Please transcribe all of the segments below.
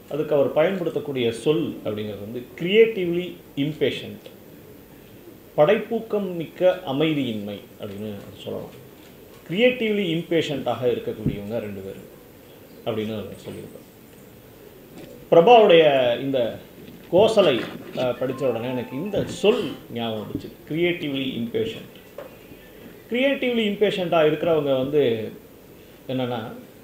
அதுக்கு அவர் பயன்படுத்தக்கூடிய சொல் அப்படிங்கிறது வந்து கிரியேட்டிவ்லி இம்பேஷண்ட் படைப்பூக்கம் மிக்க அமைதியின்மை அப்படின்னு சொல்லலாம் கிரியேட்டிவ்லி இம்பேஷண்ட்டாக இருக்கக்கூடியவங்க ரெண்டு பேர் அப்படின்னு அவர் சொல்லியிருக்கார் பிரபாவுடைய இந்த கோசலை அஹ், படிச்ச உடனே எனக்கு இந்த சொல் ஞாபகம் வந்துச்சு கிரியேட்டிவ்லி இம்பேஷண்ட் கிரியேட்டிவ்லி இம்பேஷண்ட்டாக இருக்கிறவங்க வந்து என்னன்னா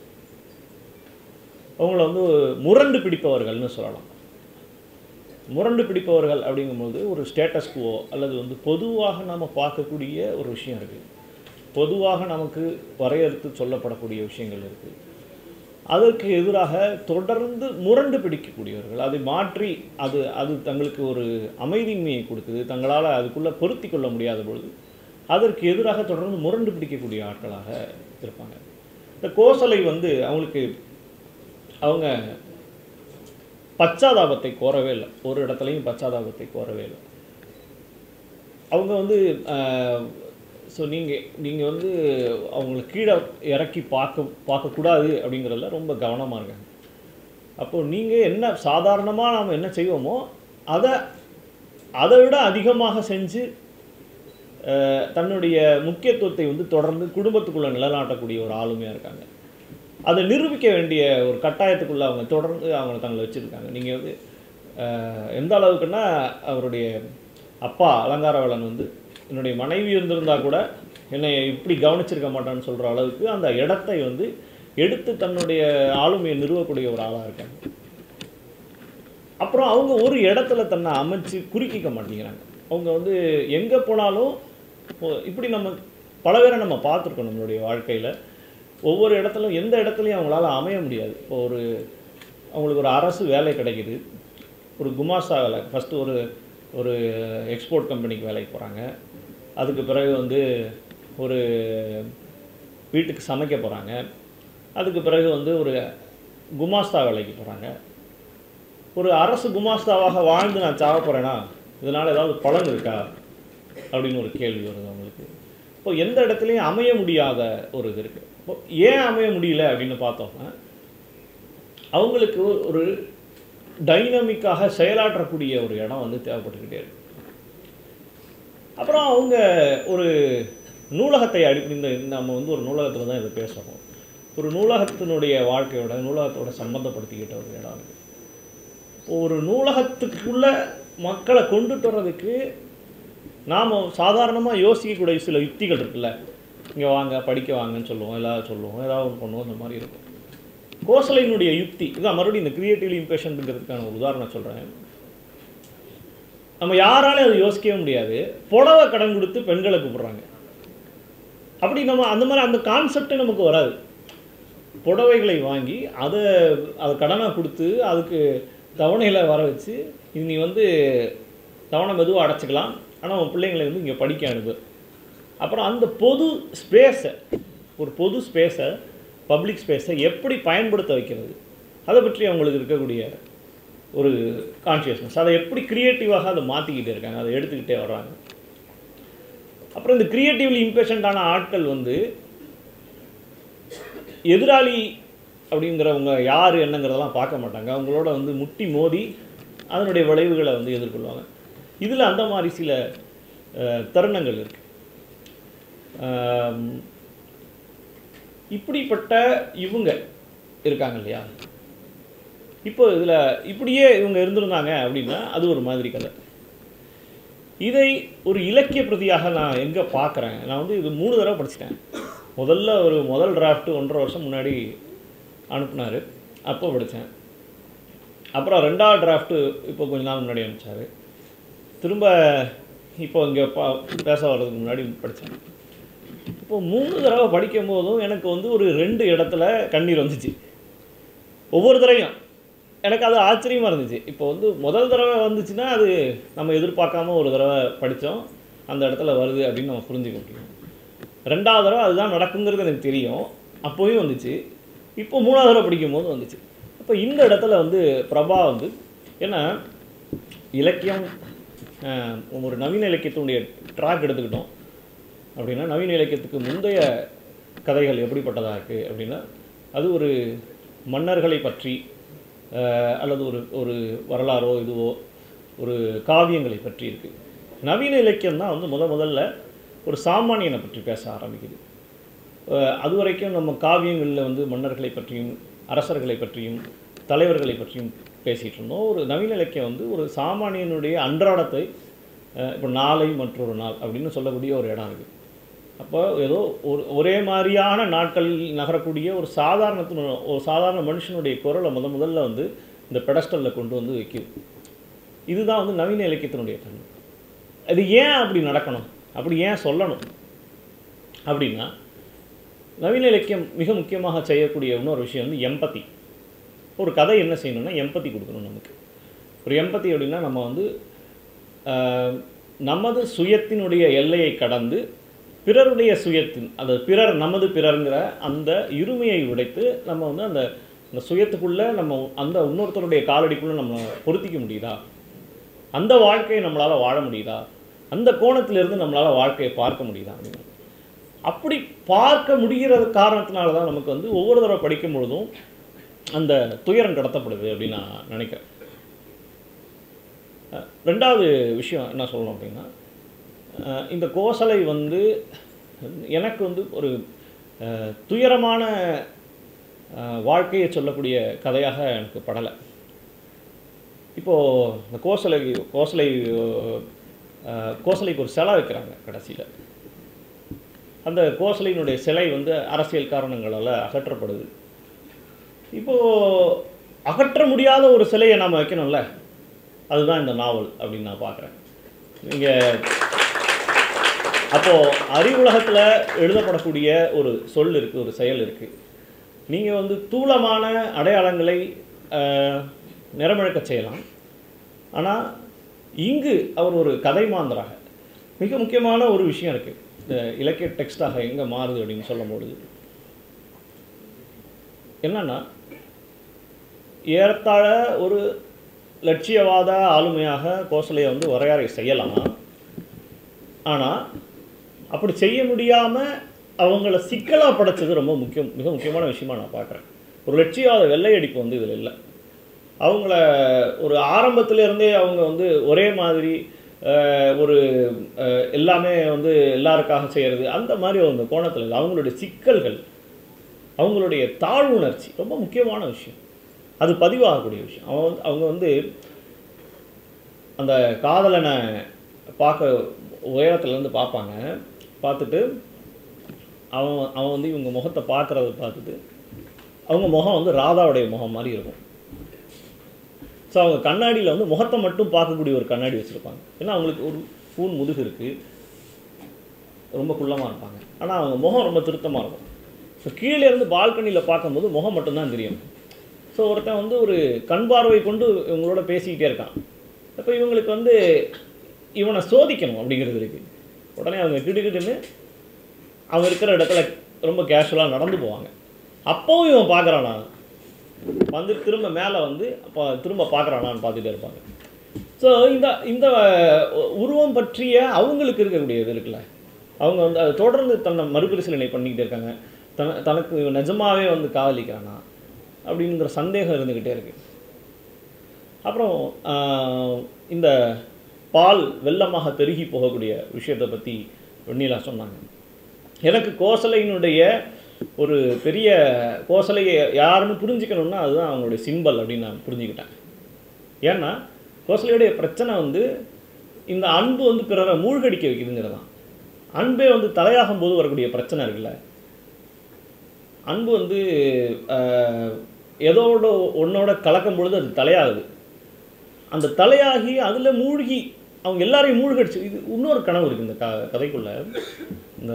அவங்கள வந்து முரண்டு பிடிப்பவர்கள்னு சொல்லலாம் முரண்டு பிடிப்பவர்கள் அப்படிங்கும்போது ஒரு ஸ்டேட்டஸ் குவோ அல்லது வந்து பொதுவாக நாம் பார்க்கக்கூடிய ஒரு விஷயம் இருக்குது பொதுவாக நமக்கு வரையறுத்து சொல்லப்படக்கூடிய விஷயங்கள் இருக்குது அதற்கு எதிராக தொடர்ந்து முரண்டு பிடிக்கக்கூடியவர்கள் அதை மாற்றி அது அது தங்களுக்கு ஒரு அமைதியின்மையை கொடுக்குது தங்களால் அதுக்குள்ளே பொருத்தி கொள்ள முடியாத பொழுது அதற்கு எதிராக தொடர்ந்து முரண்டு பிடிக்கக்கூடிய ஆட்களாக இருப்பாங்க இந்த கோசலை வந்து அவங்களுக்கு அவங்க பச்சாதாபத்தை கோரவே இல்லை ஒரு இடத்துலையும் பச்சாதாபத்தை கோரவே இல்லை அவங்க வந்து ஸோ நீங்கள் நீங்கள் வந்து அவங்கள கீழே இறக்கி பார்க்க பார்க்கக்கூடாது அப்படிங்கிறதுல ரொம்ப கவனமாக இருக்காங்க அப்போது நீங்கள் என்ன சாதாரணமாக நாம் என்ன செய்வோமோ அதை அதை விட அதிகமாக செஞ்சு அஹ், தன்னுடைய முக்கியத்துவத்தை வந்து தொடர்ந்து குடும்பத்துக்குள்ளே நிலநாட்டக்கூடிய ஒரு ஆளுமையாக இருக்காங்க அதை நிரூபிக்க வேண்டிய ஒரு கட்டாயத்துக்குள்ளே அவங்க தொடர்ந்து அவங்க தங்களை வச்சுருக்காங்க நீங்கள் வந்து அஹ், எந்த அளவுக்குன்னா அவருடைய அப்பா அலங்காரவேலன் வந்து என்னுடைய மனைவி இருந்திருந்தா கூட என்னை இப்படி கவனிச்சிருக்க மாட்டான்னு சொல்கிற அளவுக்கு அந்த இடத்தை வந்து எடுத்து தன்னுடைய ஆளுமையை நிறுவக்கூடிய ஒரு ஆளாக இருக்காங்க அப்புறம் அவங்க ஒரு இடத்துல தன்னை அமைச்சு குறுக்கிக்க மாட்டேங்கிறாங்க அவங்க வந்து எங்கே போனாலும் இப்போ- இப்படி நம்ம பல பேரை நம்ம பார்த்துருக்கோம் நம்மளுடைய வாழ்க்கையில் ஒவ்வொரு இடத்துலையும் எந்த இடத்துலையும் அவங்களால அமைய முடியாது இப்போ ஒரு அவங்களுக்கு ஒரு அரசு வேலை கிடைக்குது ஒரு குமாஸ்தா வேலை ஃபஸ்ட்டு ஒரு ஒரு எக்ஸ்போர்ட் கம்பெனிக்கு வேலைக்கு போகிறாங்க அதுக்கு பிறகு வந்து ஒரு வீட்டுக்கு சமைக்க போகிறாங்க அதுக்கு பிறகு வந்து ஒரு குமாஸ்தா வேலைக்கு போகிறாங்க ஒரு அரசு குமாஸ்தாவாக வாழ்ந்து நான் சாக போகிறேன்னா இதனால் ஏதாவது பலன் இருக்கா அப்படின்னு ஒரு கேள்வி வருது அவங்களுக்கு இப்போ எந்த இடத்துலையும் அமைய முடியாத ஒரு இது இருக்குது இப்போ ஏன் அமைய முடியல அப்படின்னு பார்த்தோம்னா அவங்களுக்கு ஒரு டைனமிக்காக செயலாற்றக்கூடிய ஒரு இடம் வந்து தேவைப்பட்டுக்கிட்டே இருக்கு அப்புறம் அவங்க ஒரு நூலகத்தை அடி இந்த இந்த நம்ம வந்து ஒரு நூலகத்தில் தான் இதை பேசுகிறோம் ஒரு நூலகத்தினுடைய வாழ்க்கையோட நூலகத்தோட சம்மந்தப்படுத்திக்கிட்ட ஒரு இடம் இருக்குது ஒரு நூலகத்துக்குள்ள மக்களை கொண்டுட்டு வர்றதுக்கு நாம் சாதாரணமாக யோசிக்கக்கூடிய சில யுக்திகள் இருக்குல்ல இங்கே வாங்க படிக்க வாங்கன்னு சொல்லுவோம் எல்லாரும் சொல்லுவோம் ஏதாவது ஒன்று பண்ணுவோம் இந்த மாதிரி இருக்கும் கோசலையினுடைய யுக்தி இதான் மறுபடியும் இந்த கிரியேட்டிவ் இம்பேஷன்ட்டுங்கிறதுக்கான ஒரு உதாரணம் சொல்கிறேன் நம்ம யாராலையும் அதை யோசிக்கவே முடியாது புடவை கடன் கொடுத்து பெண்களை கூப்பிடுறாங்க அப்படி நம்ம அந்த மாதிரி அந்த கான்செப்டே நமக்கு வராது புடவைகளை வாங்கி அதை அதை கடனாக கொடுத்து அதுக்கு தவணையில் வர வச்சு இது நீ வந்து தவணை மெதுவாக அடைச்சிக்கலாம் ஆனால் உன் பிள்ளைங்களை வந்து இங்கே படிக்க அனுப்பு அப்புறம் அந்த பொது ஸ்பேஸை ஒரு பொது ஸ்பேஸை பப்ளிக் ஸ்பேஸை எப்படி பயன்படுத்த வைக்கிறது அதை பற்றி அவங்களுக்கு இருக்கக்கூடிய ஒரு கான்ஷியஸ்னஸ் அதை எப்படி க்ரியேட்டிவாக அதை மாற்றிக்கிட்டே இருக்காங்க அதை எடுத்துக்கிட்டே வர்றாங்க அப்புறம் இந்த கிரியேட்டிவ்லி இம்பேஷண்டான ஆட்கள் வந்து எதிராளி அப்படிங்கிறவங்க யார் என்னங்கிறதெல்லாம் பார்க்க மாட்டாங்க அவங்களோட வந்து முட்டி மோதி அதனுடைய விளைவுகளை வந்து எதிர்கொள்வாங்க இதில் அந்த மாதிரி சில அஹ், தருணங்கள் இருக்கு ஆம், இப்படிப்பட்ட இவங்க இருக்காங்க இல்லையா இப்போ இதில் இப்படியே இவங்க இருந்திருந்தாங்க அப்படின்னா அது ஒரு மாதிரி கதை இதை ஒரு இலக்கிய பிரதியாக நான் எங்கே பார்க்குறேன் நான் வந்து இது மூணு தடவை படிச்சிட்டேன் முதல்ல ஒரு முதல் டிராஃப்ட் ஒன்றரை வருஷம் முன்னாடி அனுப்புனார் அப்போ படித்தேன் அப்புறம் ரெண்டாவது டிராஃப்ட்டு இப்போ கொஞ்ச நாள் முன்னாடி அனுப்பிச்சாரு திரும்ப இப்போ இங்கே பா பேச வர்றதுக்கு முன்னாடி படித்தேன் இப்போ மூணு தடவை படிக்கும் போதும் எனக்கு வந்து ஒரு ரெண்டு இடத்துல கண்ணீர் வந்துச்சு ஒவ்வொரு தடவையும் எனக்கு அது ஆச்சரியமாக இருந்துச்சு இப்போ வந்து முதல் தடவை வந்துச்சுன்னா அது நம்ம எதிர்பார்க்காம ஒரு தடவை படித்தோம் அந்த இடத்துல வருது அப்படின்னு நம்ம புரிஞ்சுக்க முடியும் ரெண்டாவது தடவை அதுதான் நடக்குங்கிறது எனக்கு தெரியும் அப்போயும் வந்துச்சு இப்போ மூணாவது தடவை படிக்கும் போது வந்துச்சு அப்போ இந்த இடத்துல வந்து பிரபா வந்து ஏன்னா இலக்கியம் அஹ், ஒரு நவீன இலக்கியத்தினுடைய ட்ராக் எடுத்துக்கிட்டோம் அப்படின்னா நவீன இலக்கியத்துக்கு முந்தைய கதைகள் எப்படிப்பட்டதாக இருக்குது அப்படின்னா அது ஒரு மன்னர்களை பற்றி அஹ், அல்லது ஒரு ஒரு வரலாறோ இதுவோ ஒரு காவியங்களை பற்றி இருக்குது நவீன இலக்கியம் தான் வந்து முத முதல்ல ஒரு சாமானியனை பற்றி பேச ஆரம்பிக்குது அஹ், அது வரைக்கும் நம்ம காவியங்களில் வந்து மன்னர்களை பற்றியும் அரசர்களை பற்றியும் தலைவர்களை பற்றியும் பேசிகிட்டு இருந்தோம் ஒரு நவீன இலக்கியம் வந்து ஒரு சாமானியனுடைய அன்றாடத்தை அஹ், இப்போ நாளை மற்றொரு நாள் அப்படின்னு சொல்லக்கூடிய ஒரு இடம் இருக்குது அப்போ ஏதோ ஒரு ஒரே மாதிரியான நாட்களில் நகரக்கூடிய ஒரு சாதாரணத்தின் ஒரு சாதாரண மனுஷனுடைய குரலை முத முதல்ல வந்து இந்த பெடஸ்டலில் கொண்டு வந்து வைக்குது இதுதான் வந்து நவீன இலக்கியத்தினுடைய தன்மை அது ஏன் அப்படி நடக்கணும் அப்படி ஏன் சொல்லணும் அப்படின்னா நவீன இலக்கியம் மிக முக்கியமாக செய்யக்கூடிய இன்னொரு விஷயம் வந்து எம்பத்தி ஒரு கதை என்ன செய்யணும்னா எம்பத்தி கொடுக்கணும் நமக்கு ஒரு எம்பத்தி அப்படின்னா நம்ம வந்து ஆஹ், நமது சுயத்தினுடைய எல்லையை கடந்து பிறருடைய சுயத்தின் அந்த பிறர் நமது பிறர்ங்கிற அந்த இருமையை உடைத்து நம்ம வந்து அந்த அந்த சுயத்துக்குள்ளே நம்ம அந்த இன்னொருத்தருடைய காலடிக்குள்ளே நம்ம பொருத்திக்க முடியுதா அந்த வாழ்க்கையை நம்மளால் வாழ முடியுதா அந்த கோணத்திலிருந்து நம்மளால் வாழ்க்கையை பார்க்க முடியுதா அப்படின்னு அப்படி பார்க்க முடிகிறது காரணத்தினால தான் நமக்கு வந்து ஒவ்வொரு தடவை படிக்கும் பொழுதும் அந்த துயரம் கடத்தப்படுது அப்படின்னு நான் நினைக்கிறேன் அஹ் ரெண்டாவது விஷயம் என்ன சொல்லணும் அப்படின்னா அஹ் இந்த கோசலை வந்து எனக்கு வந்து ஒரு அஹ், துயரமான அஹ், வாழ்க்கையை சொல்லக்கூடிய கதையாக எனக்கு படலை இப்போது இந்த கோசலை கோசலை அஹ், கோசலைக்கு ஒரு சிலை வைக்கிறாங்க கடைசியில் அந்த கோசலையினுடைய சிலை வந்து அரசியல் காரணங்களால் அகற்றப்படுது இப்போது அகற்ற முடியாத ஒரு சிலையை நாம் வைக்கணும்ல அதுதான் இந்த நாவல் அப்படின்னு நான் பார்க்குறேன் நீங்கள் அப்போது அறிவுலகத்தில் எழுதப்படக்கூடிய ஒரு சொல் இருக்குது ஒரு செயல் இருக்குது நீங்கள் வந்து தூளமான அடையாளங்களை ஆஹ், நிறமிழக்கச் செய்யலாம் ஆனால் இங்கு அவர் ஒரு கதை மாந்தராக மிக முக்கியமான ஒரு விஷயம் இருக்குது இந்த இலக்கிய டெக்ஸ்டாக எங்கே மாறுது அப்படின்னு சொல்லும்பொழுது என்னன்னா ஏறத்தாழ ஒரு லட்சியவாத ஆளுமையாக கோசலையை வந்து வரையறை செய்யலாம் ஆனால் அப்படி செய்ய முடியாமல் அவங்கள சிக்கலாக படைச்சது ரொம்ப முக்கியம் மிக முக்கியமான விஷயமா நான் பார்க்குறேன் ஒரு லட்சியவாத வெள்ளையடிப்பு வந்து இதில் இல்லை அவங்கள ஒரு ஆரம்பத்துல இருந்தே அவங்க வந்து ஒரே மாதிரி அஹ், ஒரு அஹ், எல்லாமே வந்து எல்லாருக்காக செய்கிறது அந்த மாதிரி அந்த கோணத்தில் இல்லை அவங்களுடைய சிக்கல்கள் அவங்களுடைய தாழ்வுணர்ச்சி ரொம்ப முக்கியமான விஷயம் அது பதிவாகக்கூடிய விஷயம் அவங்க வந்து அவங்க வந்து அந்த காதலனை பார்க்க உயரத்துலேருந்து பார்ப்பாங்க பார்த்துட்டு அவன் அவன் வந்து இவங்க முகத்தை பார்க்குறத பார்த்துட்டு அவங்க முகம் வந்து ராதாவுடைய முகம் மாதிரி இருக்கும் ஸோ அவங்க கண்ணாடியில் வந்து முகத்தை மட்டும் பார்க்கக்கூடிய ஒரு கண்ணாடி வச்சுருப்பாங்க ஏன்னா அவங்களுக்கு ஒரு பூன் முதுகு இருக்குது ரொம்ப குள்ளமாக இருப்பாங்க ஆனால் அவங்க முகம் ரொம்ப திருத்தமாக இருக்கும் ஸோ கீழே இருந்து பால்கனியில் பார்க்கும்போது முகம் மட்டும்தான் தெரியும் ஸோ ஒருத்தன் வந்து ஒரு கண் பார்வை கொண்டு இவங்களோட பேசிக்கிட்டே இருக்கான் அப்போ இவங்களுக்கு வந்து இவனை சோதிக்கணும் அப்படிங்கிறது இருக்குது உடனே அவங்க கிடுகிடுன்னு அவங்க இருக்கிற இடத்துல ரொம்ப கேஷுவலாக நடந்து போவாங்க அப்போவும் இவன் பார்க்குறானா வந்து திரும்ப மேலே வந்து அப்போ திரும்ப பார்க்குறானான்னு பார்த்துட்டே இருப்பாங்க ஸோ இந்த இந்த அஹ், உருவம் பற்றிய அவங்களுக்கு இருக்கக்கூடிய இது இருக்குல்ல அவங்க வந்து அதை தொடர்ந்து தன்னை மறுபரிசீலனை பண்ணிக்கிட்டே இருக்காங்க தன தனக்கு இவன் நிஜமாவே வந்து காதலிக்கிறானா அப்படிங்கிற சந்தேகம் இருந்துக்கிட்டே இருக்கு அப்புறம் ஆஹ், இந்த பால் வெள்ளமாக பெருகி போகக்கூடிய விஷயத்தை பற்றி வெண்ணிலா சொன்னாங்க எனக்கு கோசலையினுடைய ஒரு பெரிய கோசலையை யாருன்னு புரிஞ்சுக்கணும்னா அதுதான் அவங்களுடைய சிம்பல் அப்படின்னு நான் புரிஞ்சுக்கிட்டேன் ஏன்னா கோசலையுடைய பிரச்சனை வந்து இந்த அன்பு வந்து பிறரை மூழ்கடிக்க வைக்குதுங்கிறது தான் அன்பே வந்து தலையாகும் போது வரக்கூடிய பிரச்சனை இருக்குல்ல அன்பு வந்து ஆஹ், எதோட ஒன்னோட கலக்கும் பொழுது அது தலையாகுது அந்த தலையாகி அதில் மூழ்கி அவங்க எல்லாரையும் மூழ்கடிச்சு இது இன்னொரு கனவு இருக்குது இந்த க கதைக்குள்ள இந்த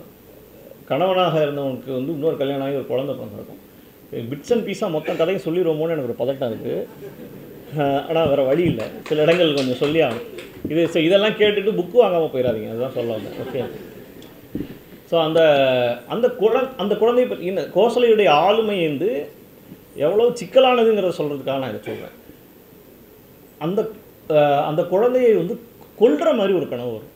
கணவனாக இருந்தவனுக்கு வந்து இன்னொரு கல்யாணம் ஆகி ஒரு குழந்தை பிறந்திருக்கும் பிட்ஸ் அண்ட் பீஸாக மொத்தம் கதையும் சொல்லிடுவோமோன்னு எனக்கு ஒரு பதட்டம் இருக்குது ஆனால் வேறு வழி இல்லை சில இடங்கள் கொஞ்சம் சொல்லி ஆகணும் இது சரி, இதெல்லாம் கேட்டுட்டு புக்கு வாங்காமல் போயிடாதீங்க அதுதான் சொல்ல வந்தேன் ஓகே ஸோ அந்த அந்த குழ அந்த குழந்தையை பற்றி இந்த கோசலையுடைய ஆளுமை வந்து எவ்வளோ சிக்கலானதுங்கிறத சொல்கிறதுக்காக நான் இதை சொல்கிறேன் அந்த அஹ், அந்த குழந்தையை வந்து கொல்ற மாதிரி ஒரு கனவு வரும்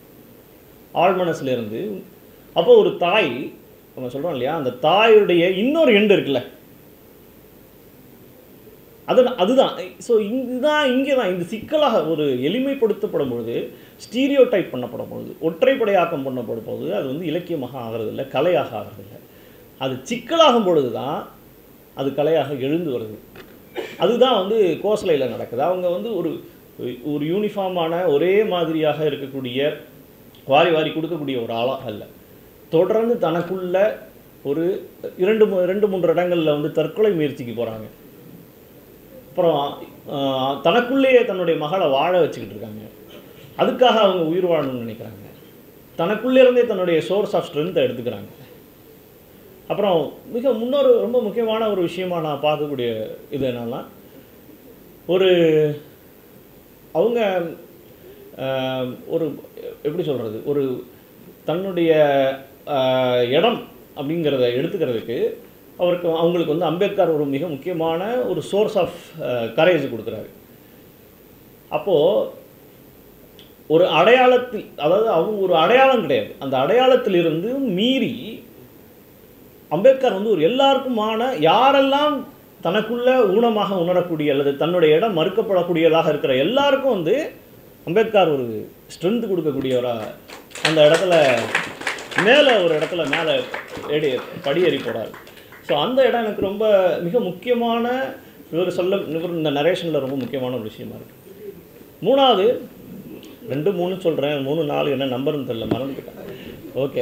ஆழ்மனசுல இருந்து அப்போ ஒரு தாய் நம்ம சொல்கிறோம் இல்லையா அந்த தாயுடைய இன்னொரு எண்டு இருக்குல்ல அது அதுதான் ஸோ இதுதான் இங்கே தான் இந்த சிக்கலாக ஒரு எளிமைப்படுத்தப்படும் பொழுது ஸ்டீரியோ டைப் பண்ணப்படும் பொழுது ஒற்றைப்படையாக்கம் பண்ணப்படும் பொழுது அது வந்து இலக்கியமாக ஆகிறதில்ல கலையாக ஆகிறதில்ல அது சிக்கலாகும் பொழுது தான் அது கலையாக எழுந்து வருது அதுதான் வந்து கோசலையில் நடக்குது அவங்க வந்து ஒரு ஒரு யூனிஃபார்மான ஒரே மாதிரியாக இருக்கக்கூடிய வாரி வாரி கொடுக்கக்கூடிய ஒரு ஆளாக அல்ல தொடர்ந்து தனக்குள்ள ஒரு இரண்டு மூ- ரெண்டு மூன்று இடங்களில் வந்து தற்கொலை முயற்சிக்கு போகிறாங்க அப்புறம் ஆஹ், தனக்குள்ளேயே தன்னுடைய மகளை வாழ வச்சுக்கிட்டு இருக்காங்க அதுக்காக அவங்க உயிர் வாழணும்னு நினைக்கிறாங்க தனக்குள்ளே இருந்தே தன்னுடைய சோர்ஸ் ஆஃப் ஸ்ட்ரென்த்தை எடுத்துக்கிறாங்க அப்புறம் மிக முன்னொரு ரொம்ப முக்கியமான ஒரு விஷயமா நான் பார்க்கக்கூடிய இது என்னன்னா ஒரு அவங்க ஆஹ், ஒரு எப்படி சொல்கிறது ஒரு தன்னுடைய ஆஹ், இடம் அப்படிங்கிறத எடுத்துக்கிறதுக்கு அவருக்கு அவங்களுக்கு வந்து அம்பேத்கர் ஒரு மிக முக்கியமான ஒரு சோர்ஸ் ஆஃப் கரேஜ் கொடுக்குறாரு அப்போது ஒரு அடையாளத்தில் அதாவது அவங்க ஒரு அடையாளம் கிடையாது அந்த அடையாளத்திலிருந்து மீறி அம்பேத்கர் வந்து ஒரு எல்லாருக்குமான யாரெல்லாம் தனக்குள்ள ஊனமாக உணரக்கூடிய அல்லது தன்னுடைய இடம் மறுக்கப்படக்கூடியதாக இருக்கிற எல்லாருக்கும் வந்து அம்பேத்கர் ஒரு ஸ்ட்ரென்த் கொடுக்கக்கூடியவராக அந்த இடத்துல மேலே ஒரு இடத்துல மேலே ஏடி படியேறி போடார் ஸோ அந்த இடம் எனக்கு ரொம்ப மிக முக்கியமான இவர் சொல்ல இவர் இந்த நரேஷனில் ரொம்ப முக்கியமான ஒரு விஷயமா இருக்குது மூணாவது ரெண்டு மூணு சொல்கிறேன் மூணு நாலு என்ன நம்பர்னு தெரியல மறந்துக்கிட்டேன் ஓகே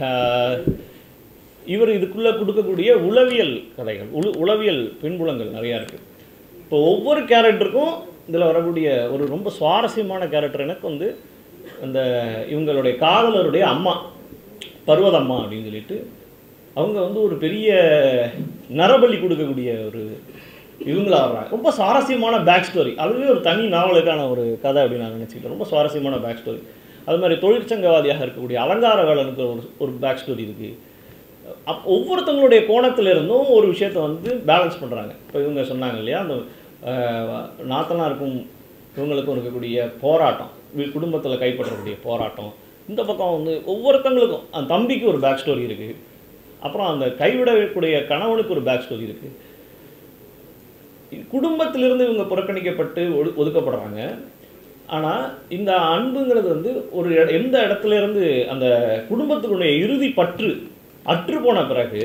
இவர் இதுக்குள்ளே கொடுக்கக்கூடிய உளவியல் கதைகள் உளு உளவியல் பின்புலங்கள் நிறையா இருக்குது இப்போ ஒவ்வொரு கேரக்டருக்கும் இதில் வரக்கூடிய ஒரு ரொம்ப சுவாரஸ்யமான கேரக்டர் எனக்கு வந்து அந்த இவங்களுடைய காதலருடைய அம்மா பர்வதம்மா அப்படின்னு சொல்லிட்டு அவங்க வந்து ஒரு பெரிய நரபலி கொடுக்கக்கூடிய ஒரு இவங்களா வர்றாங்க ரொம்ப சுவாரஸ்யமான பேக் ஸ்டோரி அதுவே ஒரு தனி நாவலுக்கான ஒரு கதை அப்படின்னு நான் நினச்சிக்கிட்டேன் ரொம்ப சுவாரஸ்யமான பேக் ஸ்டோரி அது மாதிரி தொழிற்சங்கவாதியாக இருக்கக்கூடிய அலங்கார வேலனுக்கு ஒரு ஒரு பேக் ஸ்டோரி இருக்குது அப் ஒவ்வொருத்தவங்களுடைய கோணத்துல இருந்தும் ஒரு விஷயத்தை வந்து பேலன்ஸ் பண்ணுறாங்க இப்போ இவங்க சொன்னாங்க இல்லையா அந்த அஹ், நாத்தனாருக்கும் இவங்களுக்கும் இருக்கக்கூடிய போராட்டம் குடும்பத்தில் கைப்பற்றக்கூடிய போராட்டம் இந்த பக்கம் வந்து ஒவ்வொருத்தங்களுக்கும் அந்த தம்பிக்கு ஒரு பேக் ஸ்டோரி இருக்குது அப்புறம் அந்த கைவிடக்கூடிய கணவனுக்கு ஒரு பேக் ஸ்டோரி இருக்குது குடும்பத்திலிருந்து இவங்க புறக்கணிக்கப்பட்டு ஒடு ஒதுக்கப்படுறாங்க ஆனால் இந்த அன்புங்கிறது வந்து ஒரு இட- எந்த இடத்துல இருந்து அந்த குடும்பத்தினுடைய இறுதி பற்று அற்று போன பிறகு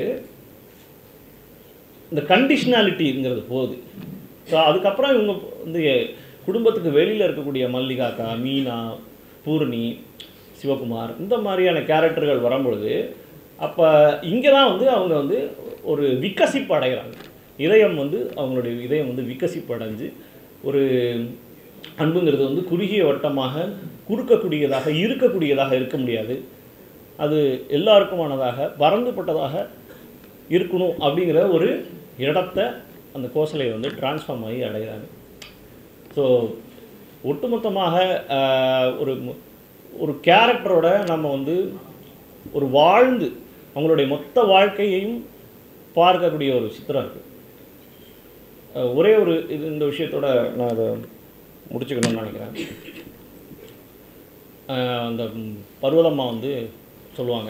இந்த கண்டிஷனாலிட்டிங்கிறது போகுது ஸோ அதுக்கப்புறம் இவங்க வந்து குடும்பத்துக்கு வெளியில் இருக்கக்கூடிய மல்லிகாக்கா மீனா பூர்ணி சிவகுமார் இந்த மாதிரியான கேரக்டர்கள் வரும்பொழுது அப்போ இங்கே தான் வந்து அவங்க வந்து ஒரு விக்கசிப்பு அடைகிறாங்க இதயம் வந்து அவங்களுடைய இதயம் வந்து விக்கசிப்பு அடைஞ்சு ஒரு அன்புங்கிறது வந்து குறுகிய வட்டமாக குறுக்கக்கூடியதாக இருக்கக்கூடியதாக இருக்க முடியாது அது எல்லாருக்குமானதாக பறந்துபட்டதாக இருக்கணும் அப்படிங்கிற ஒரு இடத்த அந்த கோசலை வந்து டிரான்ஸ்ஃபார்ம் ஆகி அடைகிறாங்க ஸோ ஒட்டுமொத்தமாக ஆஹ், ஒரு மு- ஒரு கேரக்டரோட நம்ம வந்து ஒரு வாழ்ந்து அவங்களுடைய மொத்த வாழ்க்கையையும் பார்க்கக்கூடிய ஒரு சித்திரம் இருக்குது ஒரே ஒரு இது இந்த விஷயத்தோட நான் அதை முடிச்சுக்கணும்னு நினைக்கிறேன் ஆஹ், அந்த ம், பர்வதம்மா வந்து சொல்லுவாங்க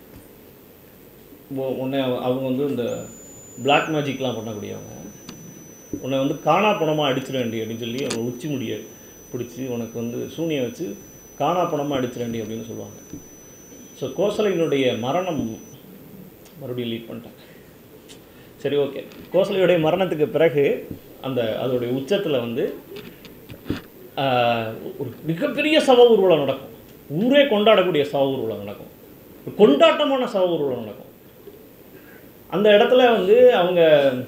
உ- உன்னை அவங்க வந்து இந்த Black மேஜிக்லாம் பண்ணக்கூடியவங்க உன்னை வந்து காணா பணமாக அடிச்சிட வேண்டி அப்படின்னு சொல்லி அவங்க உச்சி முடியை பிடிச்சி உனக்கு வந்து சூனியை வச்சு காணா பணமாக அடிச்சிட வேண்டி அப்படின்னு சொல்லுவாங்க ஸோ கோசலையினுடைய மரணம் மறுபடியும் லீட் பண்ணிட்டேன் சரி ஓகே கோசலையுடைய மரணத்துக்கு பிறகு அந்த அதோடைய உச்சத்தில் வந்து ஆஹ், ஒரு மிகப்பெரிய சவ ஊர்வலம் நடக்கும் ஊரே கொண்டாடக்கூடிய சவ ஊர்வலம் நடக்கும் ஒரு கொண்டாட்டமான சவ ஊர்வலம் நடக்கும் அந்த இடத்துல வந்து அவங்க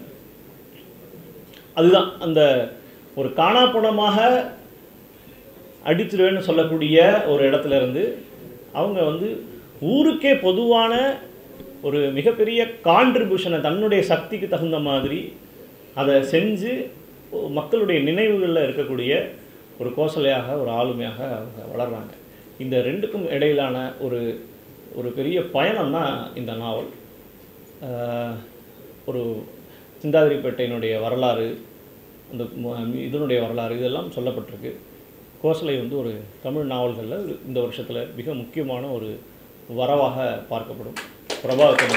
அதுதான் அந்த ஒரு காணாப்பணமாக அடிச்சிருவேன்னு சொல்லக்கூடிய ஒரு இடத்துல இருந்து அவங்க வந்து ஊருக்கே பொதுவான ஒரு மிகப்பெரிய கான்ட்ரிபியூஷனை தன்னுடைய சக்திக்கு தகுந்த மாதிரி அதை செஞ்சு மக்களுடைய நினைவுகளில் இருக்கக்கூடிய ஒரு கோசலையாக ஒரு ஆளுமையாக அவங்க வளர்றாங்க இந்த ரெண்டுக்கும் இடையிலான ஒரு ஒரு பெரிய பயணம் தான் இந்த நாவல் ஆஹ், ஒரு சிந்தாதிரிப்பேட்டையினுடைய வரலாறு அந்த ம- இதனுடைய வரலாறு இதெல்லாம் சொல்லப்பட்டிருக்கு கோசலை வந்து ஒரு தமிழ் நாவல்களில் இந்த வருஷத்தில் மிக முக்கியமான ஒரு வரவாக பார்க்கப்படும் பிரபாகரன்